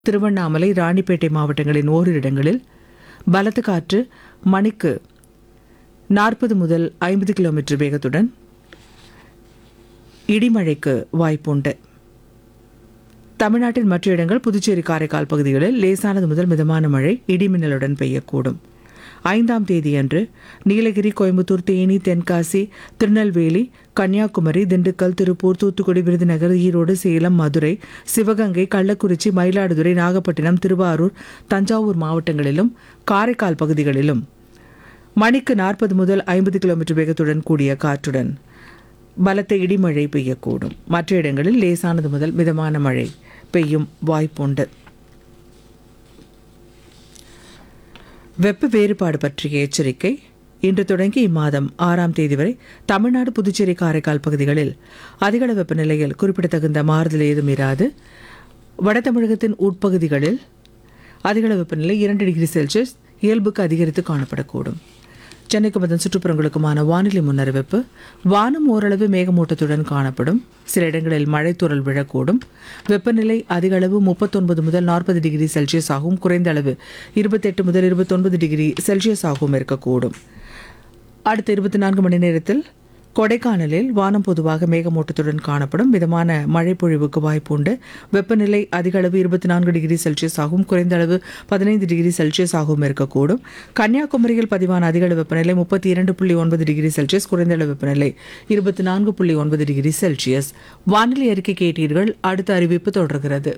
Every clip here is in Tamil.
திருவண்ணாமலை ராணிப்பேட்டை மாவட்டங்களின் ஓரிரு இடங்களில் பலத்த காற்று மணிக்கு நாற்பது முதல் ஐம்பது கிலோமீட்டர் வேகத்துடன் இடிமழைக்கு வாய்ப்புண்டு தமிழ்நாட்டின் மற்ற இடங்கள் புதுச்சேரி காரைக்கால் பகுதிகளில் லேசானது முதல் மிதமான மழை இடிமின்னலுடன் பெய்யக்கூடும் ஐந்தாம் தேதியன்று நீலகிரி கோயம்புத்தூர் தேனி தென்காசி திருநெல்வேலி கன்னியாகுமரி திண்டுக்கல் திருப்பூர் தூத்துக்குடி விருதுநகர் ஈரோடு சேலம் மதுரை சிவகங்கை கள்ளக்குறிச்சி மயிலாடுதுறை நாகப்பட்டினம் திருவாரூர் தஞ்சாவூர் மாவட்டங்களிலும் காரைக்கால் பகுதிகளிலும் மணிக்கு நாற்பது முதல் ஐம்பது கிலோமீட்டர் வேகத்துடன் கூடிய காற்றுடன் பலத்த இடிமழை பெய்யக்கூடும் மற்ற இடங்களில் லேசானது முதல் மிதமான மழை பெய்யும் வாய்ப்புண்டு வெப்ப வேறுபாடு பற்றிய எச்சரிக்கை இன்று தொடங்கி இம்மாதம் ஆறாம் தேதி வரை தமிழ்நாடு புதுச்சேரி காரைக்கால் பகுதிகளில் அதிகள வெப்பநிலையில் குறிப்பிடத்தகுந்த மாறுதல் ஏதும் இராது வட தமிழகத்தின் உட்பகுதிகளில் அதிகள வெப்பநிலை இரண்டு டிகிரி செல்சியஸ் இயல்புக்கு அதிகரித்து காணப்படக்கூடும் சென்னைக்கும் அதன் சுற்றுப்புறங்களுக்குமான வானிலை முன்னறிவிப்பு வானம் ஓரளவு மேகமூட்டத்துடன் காணப்படும் சில இடங்களில் மழைத்தூறல் விழக்கூடும் வெப்பநிலை அதிக அளவு முப்பத்தொன்பது முதல் நாற்பது டிகிரி செல்சியஸ் ஆகவும் குறைந்த அளவு இருபத்தெட்டு முதல் இருபத்தொன்பது டிகிரி செல்சியஸ் ஆகவும் இருக்கக்கூடும் அடுத்த இருபத்தி நான்கு மணி நேரத்தில் கொடைக்கானலில் வானம் பொதுவாக மேகமூட்டத்துடன் காணப்படும் மிதமான மழை பொழிவுக்கு வாய்ப்புண்டு வெப்பநிலை அதிக அளவு இருபத்தி நான்கு டிகிரி செல்சியஸ் ஆகவும் குறைந்த அளவு பதினைந்து டிகிரி செல்சியஸ் ஆகவும் இருக்கக்கூடும் கன்னியாகுமரியில் பதிவான அதிக அளவு வெப்பநிலை முப்பத்தி இரண்டு புள்ளி ஒன்பது டிகிரி செல்சியஸ் குறைந்த அளவு வெப்பநிலை இருபத்தி நான்கு புள்ளி ஒன்பது டிகிரி செல்சியஸ் வானிலை அறிக்கை கேட்டீர்கள் அடுத்த அறிவிப்பு தொடர்கிறது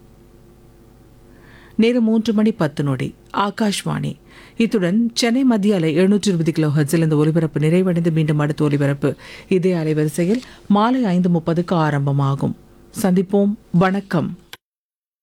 நேரம் மூன்று மணி பத்து நொடி ஆகாஷ்வாணி இத்துடன் சென்னை மத்திய அலை எழுநூற்றி இருபது கிலோ ஹர்ட்ஸில் இந்த ஒலிபரப்பு நிறைவடைந்து மீண்டும் அடுத்த ஒலிபரப்பு இதே அலைவரிசையில் மாலை ஐந்து முப்பதுக்கு ஆரம்பமாகும் சந்திப்போம் வணக்கம்